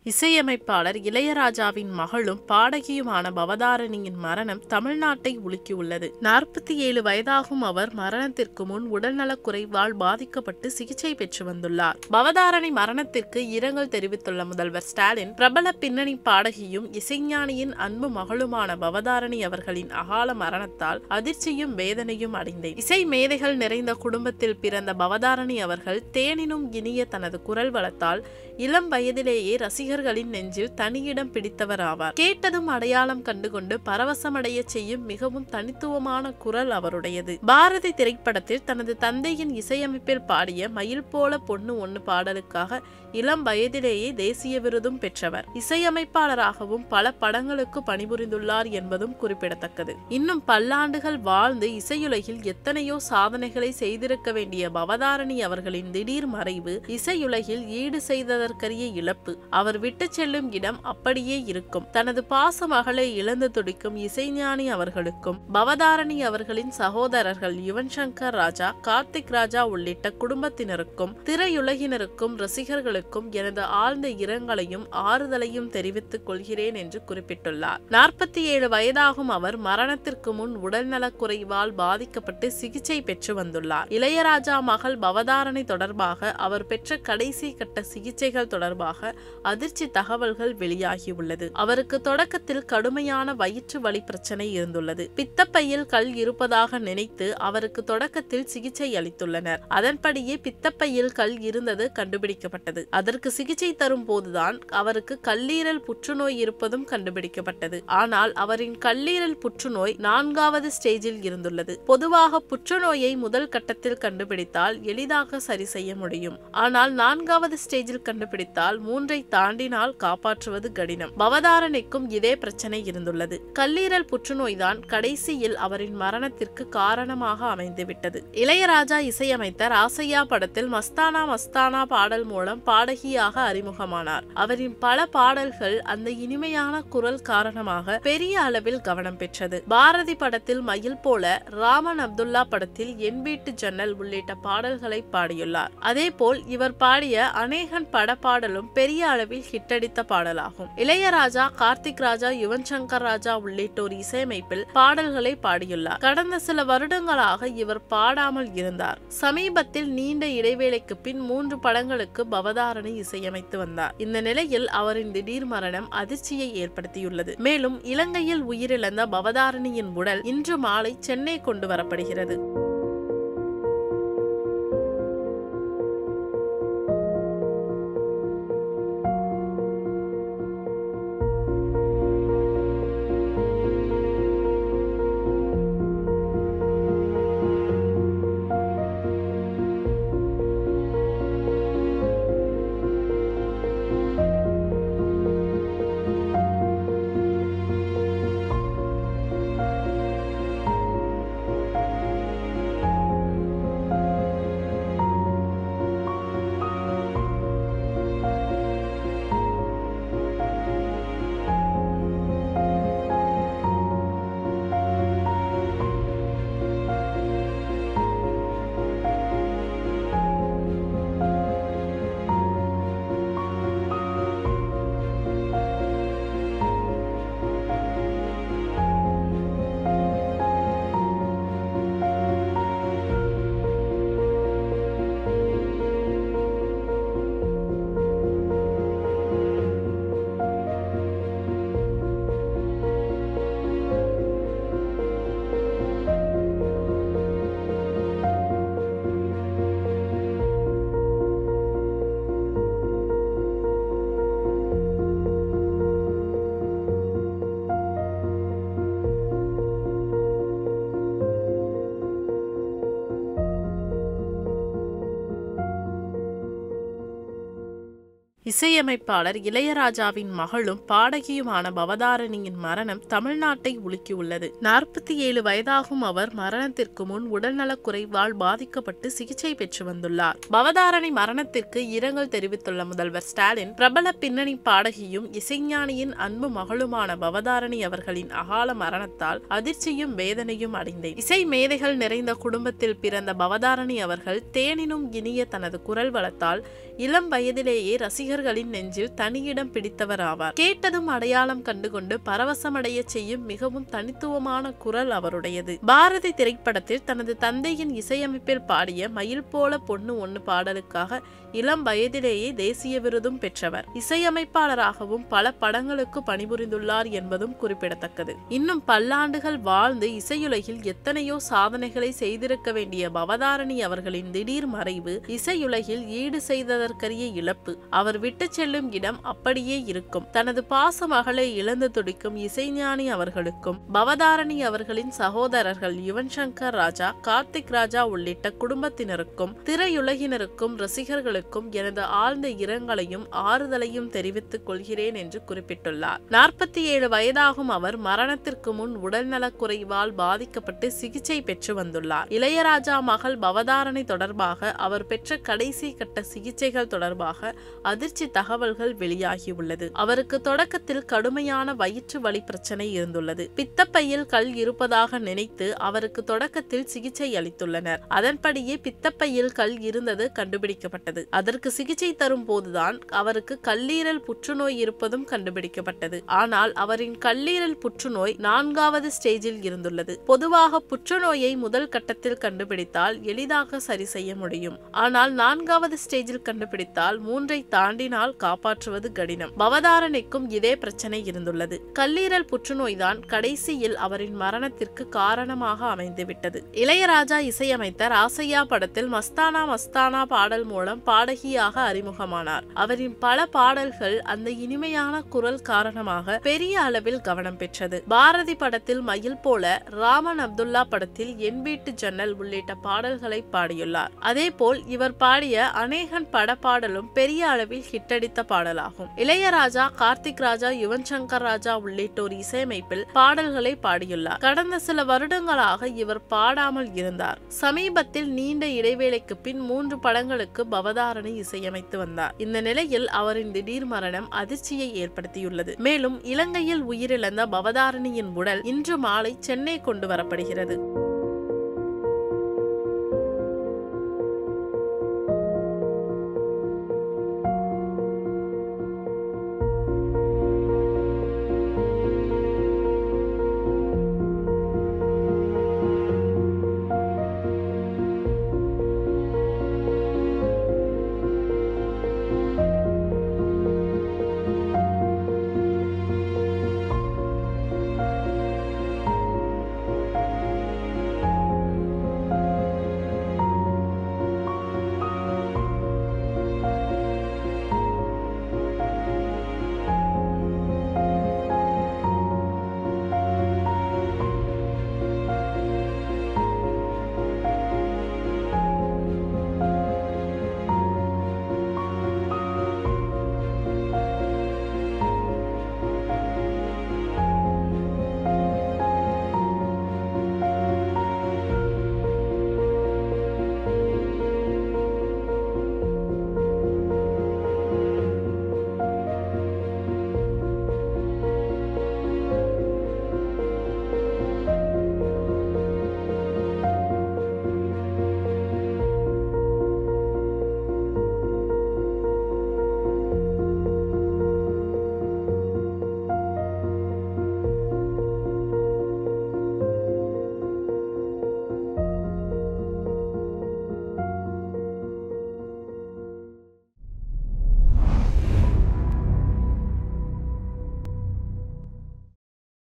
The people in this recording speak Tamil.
இசையமைப்பாளர் இளையராஜாவின் மகளும் பாடகியுமான பவதாரணியின் மரணம் தமிழ்நாட்டை உலுக்கியுள்ளது நாற்பத்தி ஏழு வயதாகும் அவர் மரணத்திற்கு முன் உடல்நலக் குறைவால் பாதிக்கப்பட்டு சிகிச்சை பெற்று வந்துள்ளார் பவதாரணி மரணத்திற்கு இரங்கல் தெரிவித்துள்ள முதல்வர் ஸ்டாலின் பிரபல பின்னணி பாடகியும் இசைஞானியின் அன்பு மகளுமான பவதாரணி அவர்களின் அகால மரணத்தால் அதிர்ச்சியும் வேதனையும் அடைந்தேன் இசை மேதைகள் நிறைந்த குடும்பத்தில் பிறந்த பவதாரணி அவர்கள் தேனினும் இனிய தனது குரல் வளத்தால் இளம் வயதிலேயே ரசிகர்களின் நெஞ்சில் தனியிடம் பிடித்தவர் ஆவார் கேட்டதும் அடையாளம் கண்டுகொண்டு பரவசமடைய செய்யும் மிகவும் தனித்துவமான குரல் அவருடையது பாரதி திரைப்படத்தில் தனது தந்தையின் இசையமைப்பில் பாடிய மயில் போல பொண்ணு ஒன்னு பாடலுக்காக இளம் வயதிலேயே தேசிய விருதும் பெற்றவர் இசையமைப்பாளராகவும் பல படங்களுக்கு பணிபுரிந்துள்ளார் என்பதும் குறிப்பிடத்தக்கது இன்னும் பல்லாண்டுகள் வாழ்ந்து இசையுலகில் எத்தனையோ சாதனைகளை செய்திருக்க வேண்டிய பவதாரணி அவர்களின் திடீர் மறைவு இசையுலகில் ஈடு செய்ததற்கரிய இழப்பு அவர் விட்டு செல்லும் இடம் அப்படியே இருக்கும் தனது பாச மகளை இழந்து துடிக்கும் இசைஞானி அவர்களுக்கும் பவதாரணி அவர்களின் சகோதரர்கள் யுவன் சங்கர் ராஜா கார்த்திக் ராஜா உள்ளிட்ட குடும்பத்தினருக்கும் திரையுலகினருக்கும் ரசிகர்களுக்கும் எனது ஆழ்ந்த இரங்கலையும் ஆறுதலையும் தெரிவித்துக் கொள்கிறேன் என்று குறிப்பிட்டுள்ளார் நாற்பத்தி ஏழு வயதாகும் அவர் மரணத்திற்கு முன் உடல்நலக் குறைவால் பாதிக்கப்பட்டு சிகிச்சை பெற்று வந்துள்ளார் இளையராஜா மகள் பவதாரணி தொடர்பாக அவர் பெற்ற கடைசி கட்ட சிகிச்சைகள் தொடர்பாக அதிர்ச்சி தகவல்கள் வெளியாகியுள்ளது அவருக்கு தொடக்கத்தில் கடுமையான வயிற்று வலி பிரச்சனை இருந்துள்ளது பித்தப்பையில் கல் இருப்பதாக நினைத்து அவருக்கு தொடக்கத்தில் சிகிச்சை அளித்துள்ளனர் அதன்படியே பித்தப்பையில் கல் இருந்தது கண்டுபிடிக்கப்பட்டது அதற்கு சிகிச்சை தரும் போதுதான் அவருக்கு கல்லீரல் புற்றுநோய் இருப்பதும் கண்டுபிடிக்கப்பட்டது ஆனால் அவரின் கல்லீரல் புற்றுநோய் நான்காவது ஸ்டேஜில் இருந்துள்ளது பொதுவாக புற்றுநோயை முதல் கட்டத்தில் கண்டுபிடித்தால் எளிதாக சரி செய்ய முடியும் ஆனால் நான்காவது ஸ்டேஜில் கண்டுபிடித்தால் மூன்றை தாண்டினால் காப்பாற்றுவது கடினம் பவதாரணிக்கும் இதே பிரச்சனை இருந்துள்ளது கல்லீரல் புற்றுநோய்தான் கடைசியில் அவரின் மரணத்திற்கு காரணமாக அமைந்துவிட்டது இளையராஜா இசையமைத்த ராசையா படத்தில் மஸ்தானா மஸ்தானா பாடல் மூலம் பாடகியாக அறிமுகமானார் அவரின் பல பாடல்கள் அந்த இனிமையான குரல் காரணமாக பெரிய அளவில் கவனம் பெற்றது பாரதி படத்தில் மயில் போல ராமன் அப்துல்லா படத்தில் என் வீட்டு ஜன்னல் உள்ளிட்ட பாடல்களை பாடியுள்ளார் அதேபோல் இவர் பாடிய அநேகன் பட பாடலும் பெரிய அளவில் ஹிட்டடித்த பாடலாகும் இளையராஜா கார்த்திக் ராஜா யுவன் சங்கர் ராஜா உள்ளிட்டோர் இசையமைப்பில் பாடல்களை பாடியுள்ளார் கடந்த சில வருடங்களாக இவர் பாடாமல் இருந்தார் சமீபத்தில் நீண்ட இடைவேளைக்கு பின் மூன்று படங்களுக்கு பவதாரணி இசையமைத்து வந்தார் இந்த நிலையில் அவரின் திடீர் மரணம் அதிர்ச்சியை ஏற்படுத்தியுள்ளது மேலும் இலங்கையில் உயிரிழந்த பவதாரணியின் உடல் இன்று மாலை சென்னை கொண்டு வரப்படுகிறது இசையமைப்பாளர் இளையராஜாவின் மகளும் பாடகியுமான பவதாரணியின் மரணம் தமிழ்நாட்டை உலுக்கியுள்ளது நாற்பத்தி ஏழு வயதாகும் அவர் மரணத்திற்கு முன் உடல்நலக் குறைவால் பாதிக்கப்பட்டு சிகிச்சை பெற்று வந்துள்ளார் பவதாரணி மரணத்திற்கு இரங்கல் தெரிவித்துள்ள முதல்வர் ஸ்டாலின் பிரபல பின்னணி பாடகியும் இசைஞானியின் அன்பு மகளுமான பவதாரணி அவர்களின் அகால மரணத்தால் அதிர்ச்சியும் வேதனையும் அடைந்தேன் இசை மேதைகள் நிறைந்த குடும்பத்தில் பிறந்த பவதாரணி அவர்கள் தேனினும் இனிய தனது குரல் வளத்தால் இளம் வயதிலேயே ரசிகர்கள் ரசிகர்களின் நெஞ்சில் தனியிடம் பிடித்தவர் ஆவார் கேட்டதும் அடையாளம் கண்டுகொண்டு பரவசமடைய செய்யும் மிகவும் தனித்துவமான குரல் அவருடையது பாரதி திரைப்படத்தில் தனது தந்தையின் இசையமைப்பில் பாடிய மயில் போல பொண்ணு ஒன்னு பாடலுக்காக இளம் வயதிலேயே தேசிய விருதும் பெற்றவர் இசையமைப்பாளராகவும் பல படங்களுக்கு பணிபுரிந்துள்ளார் என்பதும் குறிப்பிடத்தக்கது இன்னும் பல்லாண்டுகள் வாழ்ந்து இசையுலகில் எத்தனையோ சாதனைகளை செய்திருக்க வேண்டிய பவதாரணி அவர்களின் திடீர் மறைவு இசையுலகில் ஈடு செய்ததற்கரிய இழப்பு அவர் விட்டு செல்லும் இடம் அப்படியே இருக்கும் தனது பாச மகளை இழந்து துடிக்கும் இசைஞானி அவர்களுக்கும் பவதாரணி அவர்களின் சகோதரர்கள் யுவன் சங்கர் ராஜா கார்த்திக் ராஜா உள்ளிட்ட குடும்பத்தினருக்கும் திரையுலகினருக்கும் ரசிகர்களுக்கும் எனது ஆழ்ந்த இரங்கலையும் ஆறுதலையும் தெரிவித்துக் கொள்கிறேன் என்று குறிப்பிட்டுள்ளார் நாற்பத்தி ஏழு வயதாகும் அவர் மரணத்திற்கு முன் உடல்நலக் குறைவால் பாதிக்கப்பட்டு சிகிச்சை பெற்று வந்துள்ளார் இளையராஜா மகள் பவதாரணி தொடர்பாக அவர் பெற்ற கடைசி கட்ட சிகிச்சைகள் தொடர்பாக அதிர்ச்சி தகவல்கள் வெளியாகியுள்ளது அவருக்கு தொடக்கத்தில் கடுமையான வயிற்று வலி பிரச்சனை இருந்துள்ளது பித்தப்பையில் கல் இருப்பதாக நினைத்து அவருக்கு தொடக்கத்தில் சிகிச்சை அளித்துள்ளனர் அதன்படியே பித்தப்பையில் கல் இருந்தது கண்டுபிடிக்கப்பட்டது அதற்கு சிகிச்சை தரும் போதுதான் அவருக்கு கல்லீரல் புற்றுநோய் இருப்பதும் கண்டுபிடிக்கப்பட்டது ஆனால் அவரின் கல்லீரல் புற்றுநோய் நான்காவது ஸ்டேஜில் இருந்துள்ளது பொதுவாக புற்றுநோயை முதல் கட்டத்தில் கண்டுபிடித்தால் எளிதாக சரி செய்ய முடியும் ஆனால் நான்காவது ஸ்டேஜில் கண்டுபிடித்தால் மூன்றை தாண்டினால் காப்பாற்றுவது கடினம் பவதாரணிக்கும் இதே பிரச்சனை இருந்துள்ளது கல்லீரல் புற்றுநோய்தான் கடைசியில் அவரின் மரணத்திற்கு காரணமாக அமைந்துவிட்டது இளையராஜா இசையமைத்த ராசையா படத்தில் மஸ்தானா மஸ்தானா பாடல் மூலம் பாடகியாக அறிமுகமானார் அவரின் பல பாடல்கள் அந்த இனிமையான குரல் காரணமாக பெரிய அளவில் கவனம் பெற்றது பாரதி படத்தில் மயில் போல ராமன் அப்துல்லா படத்தில் என் வீட்டு ஜன்னல் உள்ளிட்ட பாடல்களை பாடியுள்ளார் அதேபோல் இவர் பாடிய அநேகன் பட பாடலும் பெரிய அளவில் ஹிட்டடித்த பாடலாகும் இளையராஜா கார்த்திக் ராஜா யுவன் சங்கர் ராஜா உள்ளிட்டோர் இசையமைப்பில் பாடல்களை பாடியுள்ளார் கடந்த சில வருடங்களாக இவர் பாடாமல் இருந்தார் சமீபத்தில் நீண்ட இடைவேளைக்கு பின் மூன்று படங்களுக்கு பவதாரணி இசையமைத்து வந்தார் இந்த நிலையில் அவரின் திடீர் மரணம் அதிர்ச்சியை ஏற்படுத்தியுள்ளது மேலும் இலங்கையில் உயிரிழந்த பவதாரணியின் உடல் இன்று மாலை சென்னை கொண்டு வரப்படுகிறது